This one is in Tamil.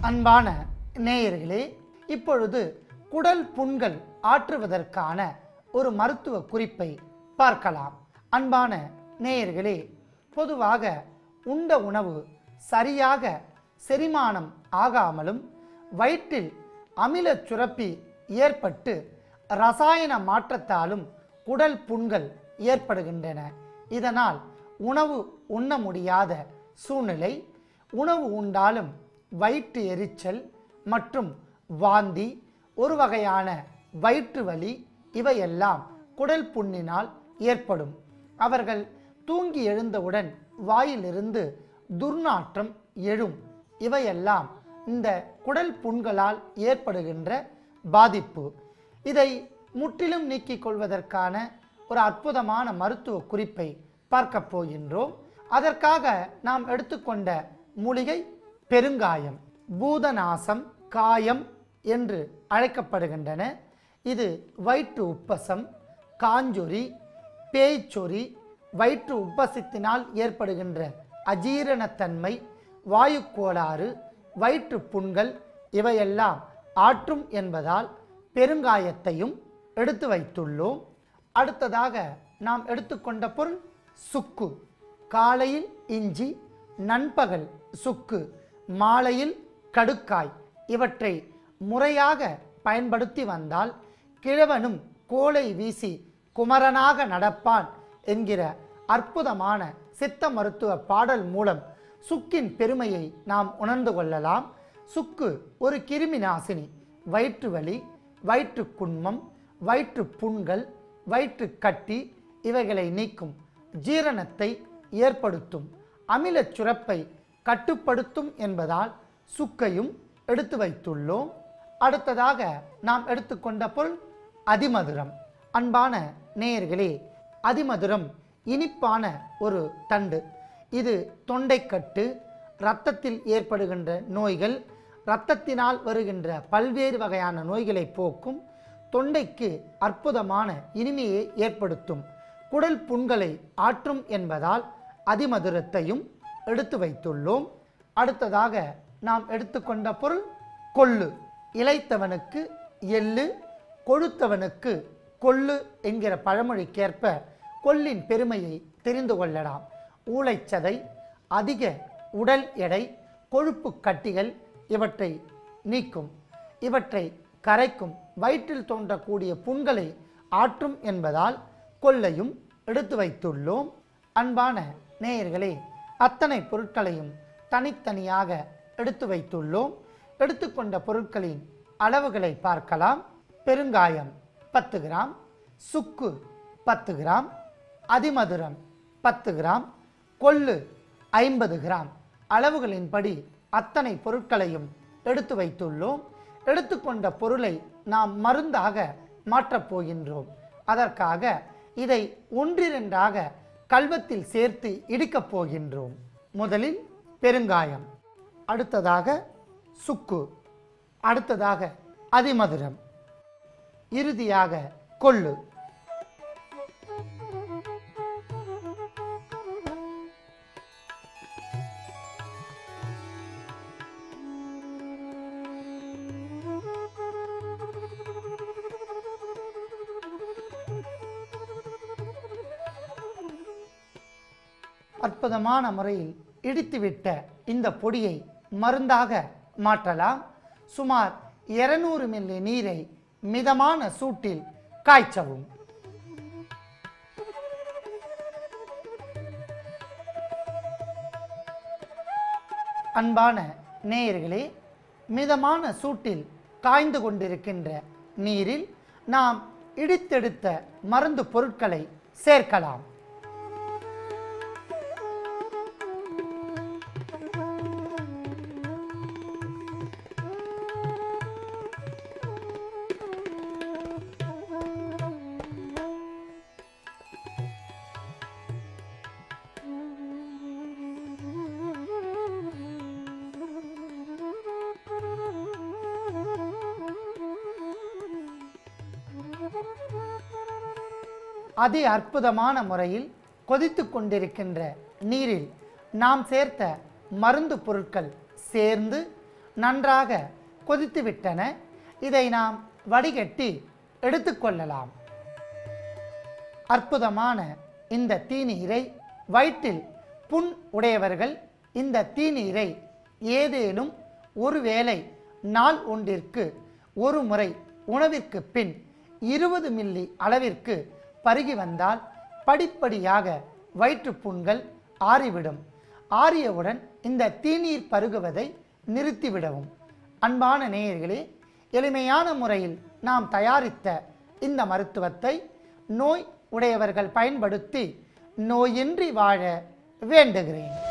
அன்பான நேயர்களே இப்பொழுது குடல் புண்கள் ஆற்றுவதற்கான ஒரு மருத்துவ குறிப்பை பார்க்கலாம் அன்பான நேயர்களே பொதுவாக உண்ட உணவு சரியாக செரிமானம் ஆகாமலும் வயிற்றில் அமிலச் சுரப்பி ஏற்பட்டு ரசாயன மாற்றத்தாலும் குடல் புண்கள் ஏற்படுகின்றன இதனால் உணவு உண்ண முடியாத சூழ்நிலை உணவு உண்டாலும் வயிற்று எரிச்சல் மற்றும் வாந்தி ஒரு வகையான வயிற்று வலி இவையெல்லாம் குடல் புண்ணினால் ஏற்படும் அவர்கள் தூங்கி எழுந்தவுடன் வாயிலிருந்து துர்நாற்றம் எழும் இவையெல்லாம் இந்த குடல் புண்களால் ஏற்படுகின்ற பாதிப்பு இதை முற்றிலும் நீக்கிக் கொள்வதற்கான ஒரு அற்புதமான மருத்துவ குறிப்பை பார்க்க போகின்றோம் அதற்காக நாம் எடுத்துக்கொண்ட மூலிகை பெருங்காயம் பூதநாசம் காயம் என்று அழைக்கப்படுகின்றன இது வயிற்று உப்பசம் காஞ்சொரி பேய்ச்சொறி வயிற்று உப்பசத்தினால் ஏற்படுகின்ற அஜீரணத்தன்மை வாயு கோளாறு வயிற்று புண்கள் இவையெல்லாம் ஆற்றும் என்பதால் பெருங்காயத்தையும் எடுத்து வைத்துள்ளோம் அடுத்ததாக நாம் எடுத்துக்கொண்ட பொருள் சுக்கு காலையில் இஞ்சி நண்பகல் சுக்கு மாலையில் கடுக்காய் இவற்றை முறையாக பயன்படுத்தி வந்தால் கிழவனும் கோலை வீசி குமரனாக நடப்பான் என்கிற அற்புதமான சித்த மருத்துவ பாடல் மூலம் சுக்கின் பெருமையை நாம் உணர்ந்து கொள்ளலாம் சுக்கு ஒரு கிருமி நாசினி வயிற்று வலி வயிற்று குன்மம் வயிற்று புண்கள் வயிற்று கட்டி இவைகளை நீக்கும் ஜீரணத்தை ஏற்படுத்தும் அமிலச் சுரப்பை கட்டுப்படுத்தும் என்பதால் சுக்கையும் எடுத்து வைத்துள்ளோம் அடுத்ததாக நாம் எடுத்துக்கொண்ட பொருள் அதிமதுரம் அன்பான நேயர்களே அதிமதுரம் இனிப்பான ஒரு தண்டு இது தொண்டைக்கட்டு இரத்தத்தில் ஏற்படுகின்ற நோய்கள் இரத்தத்தினால் வருகின்ற பல்வேறு வகையான நோய்களை போக்கும் தொண்டைக்கு அற்புதமான இனிமையை ஏற்படுத்தும் குடல் புண்களை ஆற்றும் என்பதால் அதிமதுரத்தையும் எடுத்து வைத்துள்ளோம் அடுத்ததாக நாம் எடுத்துக்கொண்ட பொருள் கொள்ளு இளைத்தவனுக்கு எள்ளு கொழுத்தவனுக்கு கொள்ளு என்கிற பழமொழிக்கேற்ப கொள்ளின் பெருமையை தெரிந்து கொள்ளலாம் ஊளைச்சதை அதிக உடல் எடை கொழுப்பு கட்டிகள் இவற்றை நீக்கும் இவற்றை கரைக்கும் வயிற்றில் தோன்றக்கூடிய புண்களை ஆற்றும் என்பதால் கொள்ளையும் எடுத்து வைத்துள்ளோம் அன்பான நேயர்களே அத்தனை பொருட்களையும் தனித்தனியாக எடுத்து வைத்துள்ளோம் எடுத்துக்கொண்ட பொருட்களின் அளவுகளை பார்க்கலாம் பெருங்காயம் பத்து கிராம் சுக்கு பத்து கிராம் அதிமதுரம் பத்து கிராம் கொள்ளு ஐம்பது கிராம் அளவுகளின்படி அத்தனை பொருட்களையும் எடுத்து வைத்துள்ளோம் எடுத்துக்கொண்ட பொருளை நாம் மருந்தாக மாற்றப் போகின்றோம் அதற்காக இதை ஒன்றிரண்டாக கல்வத்தில் சேர்த்து இடிக்கப் போகின்றோம் முதலில் பெருங்காயம் அடுத்ததாக சுக்கு அடுத்ததாக அதிமதுரம் இறுதியாக கொள்ளு அற்புதமான முறையில் இடித்துவிட்ட இந்த பொடியை மருந்தாக மாற்றலாம் சுமார் 200 மில்லி நீரை மிதமான சூட்டில் காய்ச்சவும் அன்பான நேயர்களே மிதமான சூட்டில் காய்ந்து கொண்டிருக்கின்ற நீரில் நாம் இடித்தெடுத்த மருந்து பொருட்களை சேர்க்கலாம் அதி அற்புதமான முறையில் கொதித்து கொண்டிருக்கின்ற நீரில் நாம் சேர்த்த மருந்து பொருட்கள் சேர்ந்து நன்றாக கொதித்து விட்டன இதை நாம் வடிகட்டி எடுத்துக்கொள்ளலாம் அற்புதமான இந்த தீநீரை வயிற்றில் புண் உடையவர்கள் இந்த தீநீரை ஏதேனும் ஒருவேளை நாள் ஒன்றிற்கு ஒரு முறை உணவிற்கு பின் இருபது மில்லி அளவிற்கு பருகி வந்தால் படிப்படியாக வயிற்றுப்புண்கள் ஆறிவிடும் ஆறியவுடன் இந்த தீநீர் பருகுவதை நிறுத்திவிடவும் அன்பான நேயர்களே எளிமையான முறையில் நாம் தயாரித்த இந்த மருத்துவத்தை நோய் உடையவர்கள் பயன்படுத்தி நோயின்றி வாழ வேண்டுகிறேன்